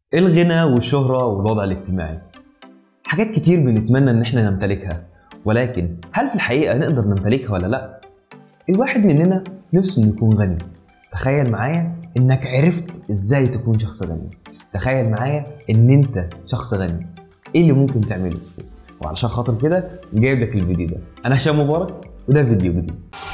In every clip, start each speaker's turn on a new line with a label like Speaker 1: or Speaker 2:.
Speaker 1: الغنى والشهرة والوضع الاجتماعي حاجات كتير بنتمنى ان احنا نمتلكها ولكن هل في الحقيقة نقدر نمتلكها ولا لا؟ الواحد مننا نفسه انه يكون غني تخيل معايا انك عرفت ازاي تكون شخص غني تخيل معايا ان انت شخص غني ايه اللي ممكن تعمله وعلشان خاطر كده جايب لك الفيديو ده انا هشام مبارك وده فيديو جديد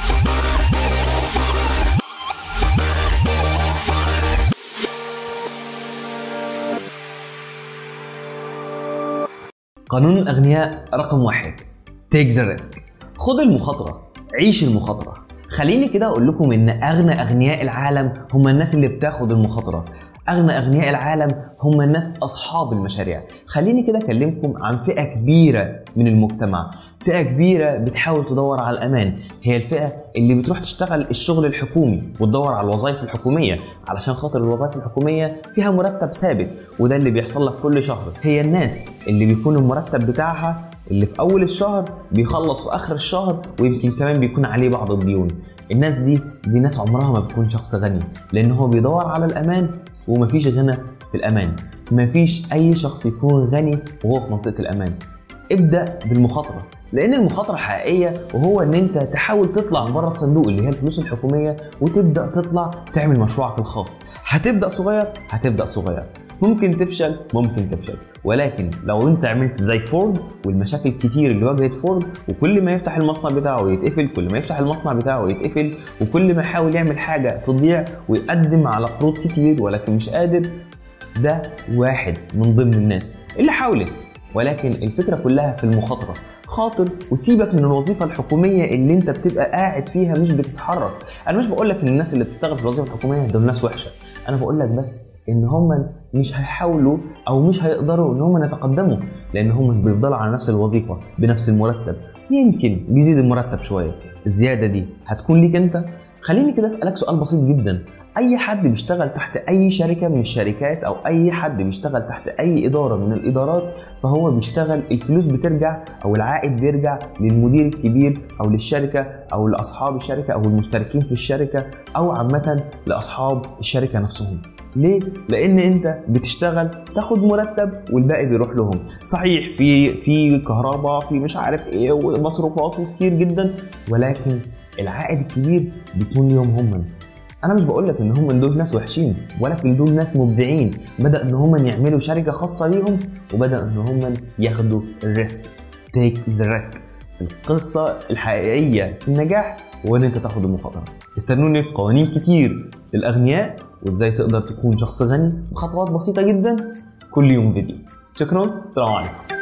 Speaker 1: قانون الأغنياء رقم واحد تيك ذا ريسك خد المخاطرة عيش المخاطرة خليني كده أقول لكم إن أغنى أغنياء العالم هم الناس اللي بتاخد المخاطرة أغنى أغنياء العالم هم الناس أصحاب المشاريع خليني كده أكلمكم عن فئة كبيرة من المجتمع فئة كبيرة بتحاول تدور على الأمان هي الفئة اللي بتروح تشتغل الشغل الحكومي وتدور على الوظائف الحكومية علشان خاطر الوظائف الحكومية فيها مرتب ثابت وده اللي بيحصل لك كل شهر هي الناس اللي بيكون المرتب بتاعها اللي في اول الشهر بيخلص في اخر الشهر ويمكن كمان بيكون عليه بعض الديون الناس دي دي ناس عمرها ما بتكون شخص غني لان هو بيدور على الامان ومفيش غنى في الامان مفيش اي شخص يكون غني وهو في منطقه الامان ابدا بالمخاطره لان المخاطره حقيقيه وهو ان انت تحاول تطلع من بره الصندوق اللي هي الفلوس الحكوميه وتبدا تطلع تعمل مشروعك الخاص هتبدا صغير هتبدا صغير ممكن تفشل ممكن تفشل ولكن لو انت عملت زي فورد والمشاكل كتير اللي واجهت فورد وكل ما يفتح المصنع بتاعه يتقفل كل ما يفتح المصنع بتاعه يتقفل وكل ما يحاول يعمل حاجه تضيع ويقدم على قروض كتير ولكن مش قادر ده واحد من ضمن الناس اللي حاولت ولكن الفكره كلها في المخاطره خاطر وسيبك من الوظيفه الحكوميه اللي انت بتبقى قاعد فيها مش بتتحرك انا مش بقول لك ان الناس اللي بتشتغل في الوظيفه الحكوميه دول ناس وحشه انا بقول لك بس ان هم مش هيحاولوا او مش هيقدروا ان هم يتقدموا لان هم بيفضلوا على نفس الوظيفه بنفس المرتب يمكن بيزيد المرتب شويه الزياده دي هتكون ليك انت خليني كده اسالك سؤال بسيط جدا اي حد بيشتغل تحت اي شركه من الشركات او اي حد بيشتغل تحت اي اداره من الادارات فهو بيشتغل الفلوس بترجع او العائد بيرجع للمدير الكبير او للشركه او لاصحاب الشركه او المشتركين في الشركه او عامه لاصحاب الشركه نفسهم ليه؟ لأن أنت بتشتغل تاخد مرتب والباقي بيروح لهم، صحيح في في كهرباء في مش عارف إيه ومصروفات كتير جدا ولكن العائد الكبير بيكون ليهم هم. أنا مش بقول لك إن هم دول ناس وحشين ولكن دول ناس مبدعين، بدأ إن هم يعملوا شركة خاصة ليهم وبدأ إن هم ياخدوا الريسك. تيك ذا ريسك. القصة الحقيقية في النجاح هو إن أنت تاخد المخاطرة. استنوني في قوانين كتير للأغنياء وازاي تقدر تكون شخص غني بخطوات بسيطه جدا كل يوم فيديو شكرا السلام عليكم